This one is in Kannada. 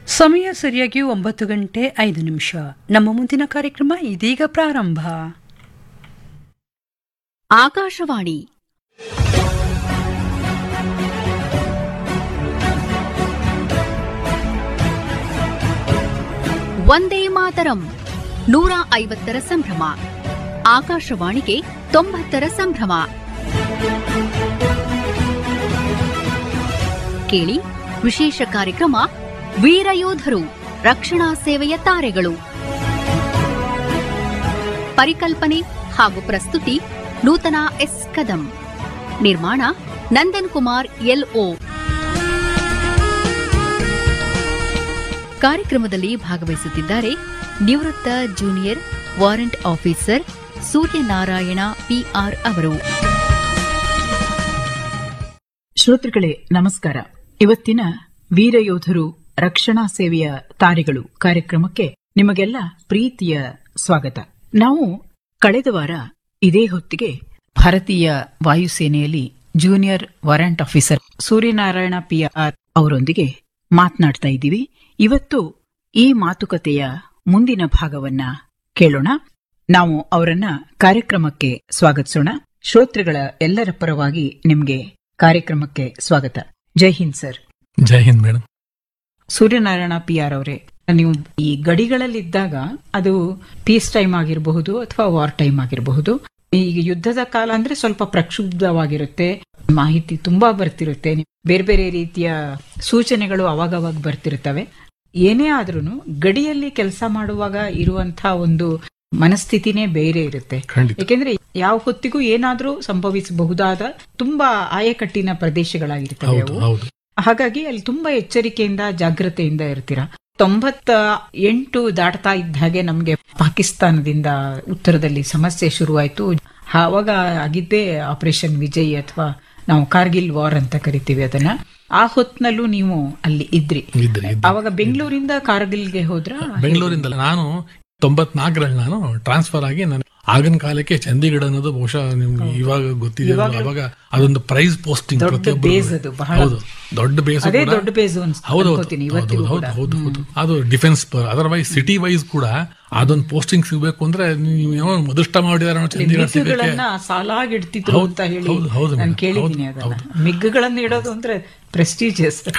ಸಮಯ ಸರಿಯಾಗಿ ಒಂಬತ್ತು ಗಂಟೆ ಐದು ನಿಮಿಷ ನಮ್ಮ ಮುಂದಿನ ಕಾರ್ಯಕ್ರಮ ಇದೀಗ ಪ್ರಾರಂಭ ಆಕಾಶವಾಣಿ ವಂದೇ ಮಾತರಂ ನೂರ ಐವತ್ತರ ಸಂಭ್ರಮ ಆಕಾಶವಾಣಿಗೆ ತೊಂಬತ್ತರ ಸಂಭ್ರಮ ಕೇಳಿ ವಿಶೇಷ ಕಾರ್ಯಕ್ರಮ ವೀರಯೋಧರು ರಕ್ಷಣಾ ಸೇವೆಯ ತಾರೆಗಳು ಪರಿಕಲ್ಪನೆ ಹಾಗೂ ಪ್ರಸ್ತುತಿ ನೂತನ ಎಸ್ ಕದಂ ನಿರ್ಮಾಣ ನಂದನ್ ಕುಮಾರ್ ಎಲ್ಒ ಕಾರ್ಯಕ್ರಮದಲ್ಲಿ ಭಾಗವಹಿಸುತ್ತಿದ್ದಾರೆ ನಿವೃತ್ತ junior warrant officer Suryanarayana P R ಅವರು ಶ್ರೋತೃಗಳೇ ನಮಸ್ಕಾರ ಇವತ್ತಿನ ವೀರಯೋಧರು ರಕ್ಷಣಾ ಸೇವೆಯ ತಾರೆಗಳು ಕಾರ್ಯಕ್ರಮಕ್ಕೆ ನಿಮಗೆಲ್ಲ ಪ್ರೀತಿಯ ಸ್ವಾಗತ ನಾವು ಕಳೆದ ವಾರ ಇದೇ ಹೊತ್ತಿಗೆ ಭಾರತೀಯ ವಾಯುಸೇನೆಯಲ್ಲಿ junior warrant officer Suryanarayana P R ಅವರೊಂದಿಗೆ ಮಾತನಾಡ್ತಾ ಇದ್ದೀವಿ ಇವತ್ತು ಈ ಮಾತುಕತೆಯ ಮುಂದಿನ ಭಾಗವನ್ನ ಕೇಳೋಣ ನಾವು ಅವರನ್ನ ಕಾರ್ಯಕ್ರಮಕ್ಕೆ ಸ್ವಾಗತಿಸೋಣ ಶ್ರೋತೃಗಳ ಎಲ್ಲರ ಪರವಾಗಿ ನಿಮಗೆ ಕಾರ್ಯಕ್ರಮಕ್ಕೆ ಸ್ವಾಗತ ಜೈ ಹಿಂದ್ ಸರ್ ಜೈ ಹಿಂದ್ ಮೇಡಮ್ ಸೂರ್ಯನಾರಾಯಣ ಪಿ ಆರ್ ಅವರೇ ನೀವು ಈ ಗಡಿಗಳಲ್ಲಿದ್ದಾಗ ಅದು ಪೀಸ್ ಟೈಮ್ ಆಗಿರಬಹುದು ಅಥವಾ ವಾರ್ ಟೈಮ್ ಆಗಿರಬಹುದು ಈಗ ಯುದ್ಧದ ಕಾಲ ಅಂದ್ರೆ ಸ್ವಲ್ಪ ಪ್ರಕ್ಷುಬ್ಧವಾಗಿರುತ್ತೆ ಮಾಹಿತಿ ತುಂಬಾ ಬರ್ತಿರುತ್ತೆ ಬೇರೆ ಬೇರೆ ರೀತಿಯ ಸೂಚನೆಗಳು ಅವಾಗವಾಗ ಬರ್ತಿರ್ತವೆ ಏನೇ ಆದ್ರೂ ಗಡಿಯಲ್ಲಿ ಕೆಲಸ ಮಾಡುವಾಗ ಇರುವಂತಹ ಒಂದು ಮನಸ್ಥಿತಿನೇ ಬೇರೆ ಇರುತ್ತೆ ಖಂಡಿತ ಯಾಕೆಂದ್ರೆ ಯಾವ ಹೊತ್ತಿಗೂ ಏನಾದ್ರೂ ಸಂಭವಿಸಬಹುದಾದ ತುಂಬಾ ಆಯಕಟ್ಟಿನ ಪ್ರದೇಶಗಳಾಗಿರ್ತವೆ ಹೌದು ಅವು ಹೌದು ಹಾಗಾಗಿ ಅಲ್ಲಿ ತುಂಬಾ ಎಚ್ಚರಿಕೆಯಿಂದ ಜಾಗ್ರತೆಯಿಂದ ಇರ್ತೀರಾ ತೊಂಬತ್ತ ಎಂಟು ದಾಟ್ತಾ ಇದ್ದ ಹಾಗೆ ನಮ್ಗೆ ಪಾಕಿಸ್ತಾನದಿಂದ ಉತ್ತರದಲ್ಲಿ ಸಮಸ್ಯೆ ಶುರುವಾಯ್ತು ಆವಾಗ ಆಗಿದ್ದೇ ಆಪರೇಷನ್ ವಿಜಯ್ ಅಥವಾ ನಾವು ಕಾರ್ಗಿಲ್ ವಾರ್ ಅಂತ ಕರಿತೀವಿ ಅದನ್ನ ಆ ಹೊತ್ನಲ್ಲೂ ನೀವು ಅಲ್ಲಿ ಇದ್ರಿ ಇದ್ದೆ ಇದ್ದೆ. ಅವಾಗ ಬೆಂಗಳೂರಿಂದ ಕಾರ್ಗಿಲ್ಗೆ ಹೋದ್ರ ಬೆಂಗಳೂರಿಂದಲ್ಲ ನಾನು ತೊಂಬತ್ನಾಲ್ಕರಲ್ಲಿ ನಾನು ಟ್ರಾನ್ಸ್ಫರ್ ಆಗಿ ನಾನು ಆಗಿನ ಕಾಲಕ್ಕೆ ಚಂಡೀಗಢ ಅನ್ನೋದು ಬಹುಶಃ ನಿಮ್ಗೆ ಇವಾಗ ಗೊತ್ತಿದೆ ಅವಾಗ ಅದೊಂದು ಪ್ರೈಸ್ ಪೋಸ್ಟಿಂಗ್ ದೊಡ್ಡ ಪ್ರತಿಯೊಬ್ಬರು ಬೇಸ್ ಅದು ಬಹಳ ಹೌದು ದೊಡ್ಡ ಬೇಸ್ ಅದೇ ದೊಡ್ಡ ಬೇಸ್ ಹೌದು ಅನ್ಕೋತೀನಿ ಇವತ್ತಿಗೂ ಹೌದು ಕೂಡ ಹೌದು ಹೌದು ಅದು ಡಿಫೆನ್ಸ್ ಅದರ್ವೈಸ್ ಸಿಟಿ ವೈಸ್ ಕೂಡ ಅದೊಂದು ಪೋಸ್ಟಿಂಗ್ ಸಿಗ್ಬೇಕು ಅಂದ್ರೆ ನೀವು ಏನೋ ಅದೃಷ್ಟ ಮಾಡಿದಾರೆ ಚಂಡೀಗಢ ಸಿಗಕ್ಕೆ ಮಿಗ್ಗುಗಳನ್ನ ಸಾಲಾಗಿಡ್ತಿದ್ರು ಹೌದು, ಅಂತ ಹೇಳಿ ಹೌದು, ಹೌದು ನಾನು ಮೇಡಮ್. ಕೇಳಿದ್ದೀನಿ ಹೌದು, ಅದನ್ನ ಮಿಗ್ಗುಗಳನ್ನ ಇಡೋದು ಅಂದ್ರೆ ಪ್ರೆಸ್ಟೀಜಿಯಸ್